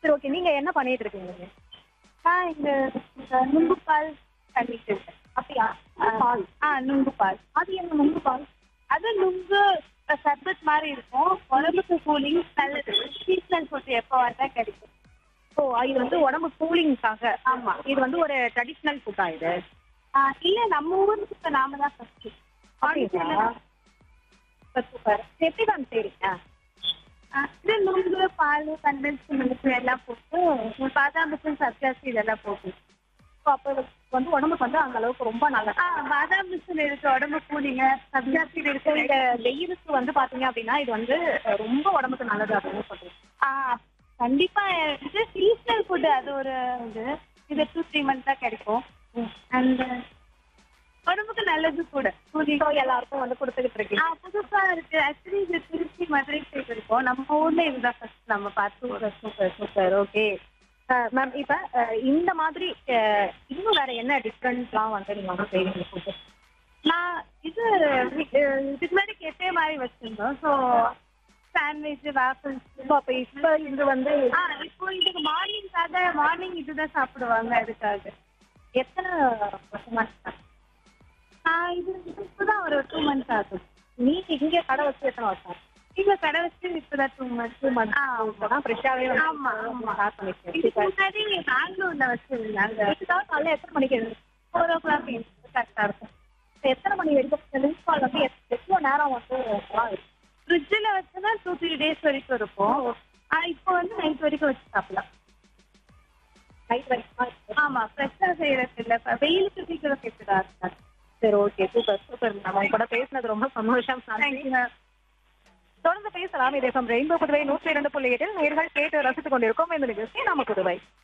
சரி ஓகே நீங்க என்ன பண்ணிட்டு இருக்கீங்க நான் இங்க இந்த நுங்கு பால் பண்ணிட்டு இருக்கேன் அப்படியா பால் ஆ நுங்கு பால் அது என்ன நுங்கு பால் அது நுங்கு அஹ், சர்பத் மாதிரி இருக்கும் உடம்புக்கு கூலிங் நல்லது சீசனல் ஃபுட் எப்போ வந்தா கிடைக்கும் ஓ இது வந்து உடம்பு கூலிங்காக ஆமா. இது வந்து ஒரு ட்ரெடிஷ்னல் ஃபுட்டா இது ஆ, இல்ல நம்ம ஊருக்கு இப்ப நாம தான் ஃபர்ஸ்ட் அப்படிங்களா? சூப்பர் எப்படி தான் செய்றீங்க இது நுங்கு பால் கண்டன்ஸ் மில்க் எல்லாம் போட்டு பாதாம் பிசின் சப்ஜாசி இதெல்லாம் போட்டு So, அப்ப இது வந்து உடம்புக்கு வந்து அந்த அளவுக்கு ரொம்ப நல்லது ஆ பாதாம் பிசின் இருக்கு உடம்பு கூலிங்க சப்ஜாசி So, இருக்கு இந்த வெயிலுக்கு வந்து பாத்தீங்க அப்படின்னா இது வந்து அஹ், ரொம்ப உடம்புக்கு நல்லது அப்படின்னு சொல்றீங்க ஆ கண்டிப்பா இது சீசனல் ஃபுட் அது ஒரு இது இது டூ த்ரீ மந்த்ஸ் தான் கிடைக்கும் அண்ட் உடம்புக்கு நல்லது கூட கூலிங் So, எல்லாருக்கும் வந்து கொடுத்துக்கிட்டு இருக்கீங்க ஆ புதுசா இருக்கு ஆக்சுவலி இது திருச்சி மதுரை சைடு இருக்கும் நம்ம ஊர்ல இதுதான் ஃபர்ஸ்ட் நம்ம பார்த்து super super super okay ma'am இப்ப அஹ், இந்த மாதிரி அஹ், இன்னும் வேற என்ன டிஃப்ரெண்ட்லாம் வந்து நீங்க வந்து செய்வீங்க food? நான் இது வி- அஹ் இதுக்கு முன்னாடி கெஃபே மாதிரி வச்சிருந்தோம் ஸோ சாண்ட்விச் வேஃபிள்ஸ் So, அப்ப இப்ப இது வந்து ஆ இப்போ இதுக்கு மார்னிங்காக மார்னிங் இதுதான் சாப்பிடுவாங்க அதுக்காக எத்தனை வருஷமா நான் இது இப்போதான் ஒரு டூ மந்த்ஸ் ஆகும் நீங்க இங்க கடை வச்சு எத்தனை வருஷம் இங்க கடை வச்சு இப்போதான் டூ மந்த்ஸ் டூ மந்த்ஸ் ஆ இப்பதான் ஃப்ரெஷ்ஷாவே ஆமா, ஆமா. ஸ்டார்ட் பண்ணிருக்கேன் இதுக்கு முன்னாடி பெங்களூர்ல வச்சிருந்தாங்க இதுதான் காலைல எத்தனை மணிக்கு எழுந்து ஃபோர் ஓ கிளாக் கரெக்டாக இருக்கும் எத்தனை மணி வரைக்கும் லிங்க் கால் வந்து எத்~ எவ்வளவு நேரம் வந்து ஃப்ரிட்ஜில் வச்சுனா டூ த்ரீ டேஸ் வரைக்கும் இருக்கும் ஆ இப்போ வந்து நைட் வரைக்கும் வச்சு சாப்பிடலாம் நைட் வரைக்கும் ஆமா ஃப்ரெஷ்ஷாக செய்யறது இல்லை இப்போ வெயிலுக்கு சீக்கிரம் சேர்த்துடா இருக்காங்க சரி ஓகே சூப்பர் சூப்பர் மேம் உங்க கூட பேசினது ரொம்ப சந்தோஷம் நன்றி. தேங்க்யூ தொடர்ந்து பேசலாம் இதே ரெயின்போ புதுவை நூற்றி இரண்டு புள்ளி எட்டில் நேர்கள் கேட்டு ரசித்துக் கொண்டிருக்கோம் இந்த நிகழ்ச்சி நாம புதுவை